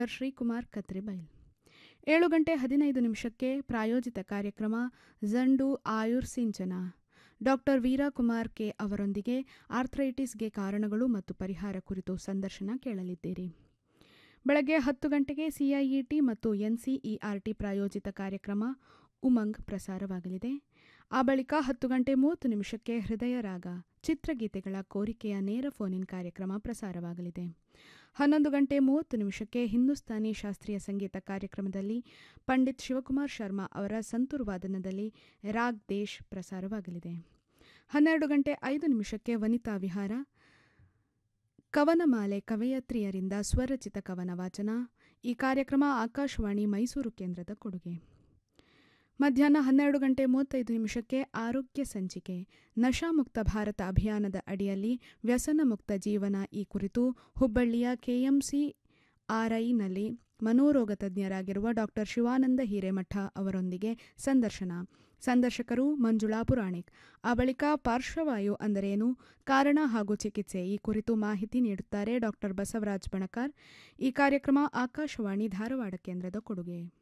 ಶ್ರೀಕುಮಾರ್ ಕತ್ರಿಬೈಲ್ ಏಳು ಗಂಟೆ ಹದಿನೈದು ನಿಮಿಷಕ್ಕೆ ಪ್ರಾಯೋಜಿತ ಕಾರ್ಯಕ್ರಮ ಜಂಡು ಆಯುರ್ ಸಿಂಚನ ಡಾಕ್ಟರ್ ವೀರಕುಮಾರ್ ಕೆ ಅವರೊಂದಿಗೆ ಆರ್ಥ್ರೈಟಿಸ್ಗೆ ಕಾರಣಗಳು ಮತ್ತು ಪರಿಹಾರ ಕುರಿತು ಸಂದರ್ಶನ ಕೇಳಲಿದ್ದೀರಿ ಬೆಳಗ್ಗೆ ಹತ್ತು ಗಂಟೆಗೆ ಸಿಐಇಟಿ ಮತ್ತು ಎನ್ಸಿಇಆರ್ಟಿ ಪ್ರಾಯೋಜಿತ ಕಾರ್ಯಕ್ರಮ ಉಮಂಗ್ ಪ್ರಸಾರವಾಗಲಿದೆ ಆ ಬಳಿಕ ಹತ್ತು ಗಂಟೆ ಮೂವತ್ತು ನಿಮಿಷಕ್ಕೆ ಹೃದಯ ರಾಗ ಚಿತ್ರಗೀತೆಗಳ ಕೋರಿಕೆಯ ನೇರ ಫೋನ್ ಇನ್ ಕಾರ್ಯಕ್ರಮ ಪ್ರಸಾರವಾಗಲಿದೆ ಹನ್ನೊಂದು ಗಂಟೆ ಮೂವತ್ತು ನಿಮಿಷಕ್ಕೆ ಹಿಂದೂಸ್ತಾನಿ ಶಾಸ್ತ್ರೀಯ ಸಂಗೀತ ಕಾರ್ಯಕ್ರಮದಲ್ಲಿ ಪಂಡಿತ್ ಶಿವಕುಮಾರ್ ಶರ್ಮಾ ಅವರ ಸಂತೂರ್ ವಾದನದಲ್ಲಿ ರಾಗ್ ದೇಶ್ ಪ್ರಸಾರವಾಗಲಿದೆ ಹನ್ನೆರಡು ಗಂಟೆ ಐದು ನಿಮಿಷಕ್ಕೆ ವನಿತಾ ವಿಹಾರ ಕವನಮಾಲೆ ಕವಯತ್ರಿಯರಿಂದ ಸ್ವರಚಿತ ಕವನ ವಾಚನ ಈ ಕಾರ್ಯಕ್ರಮ ಆಕಾಶವಾಣಿ ಮೈಸೂರು ಕೇಂದ್ರದ ಕೊಡುಗೆ ಮಧ್ಯಾಹ್ನ ಹನ್ನೆರಡು ಗಂಟೆ ಮೂವತ್ತೈದು ನಿಮಿಷಕ್ಕೆ ಆರೋಗ್ಯ ಸಂಚಿಕೆ ನಶಾಮುಕ್ತ ಭಾರತ ಅಭಿಯಾನದ ಅಡಿಯಲ್ಲಿ ವ್ಯಸನ ಮುಕ್ತ ಜೀವನ ಈ ಕುರಿತು ಹುಬ್ಬಳ್ಳಿಯ ಕೆಎಂಸಿ ಆರ್ಐನಲ್ಲಿ ಮನೋರೋಗ ತಜ್ಞರಾಗಿರುವ ಡಾಕ್ಟರ್ ಶಿವಾನಂದ ಹಿರೇಮಠ ಅವರೊಂದಿಗೆ ಸಂದರ್ಶನ ಸಂದರ್ಶಕರು ಮಂಜುಳಾ ಪುರಾಣಿಕ್ ಆ ಬಳಿಕ ಪಾರ್ಶ್ವವಾಯು ಅಂದರೇನು ಕಾರಣ ಹಾಗೂ ಚಿಕಿತ್ಸೆ ಈ ಕುರಿತು ಮಾಹಿತಿ ನೀಡುತ್ತಾರೆ ಡಾಕ್ಟರ್ ಬಸವರಾಜ್ ಬಣಕಾರ್ ಈ ಕಾರ್ಯಕ್ರಮ ಆಕಾಶವಾಣಿ ಧಾರವಾಡ ಕೇಂದ್ರದ ಕೊಡುಗೆ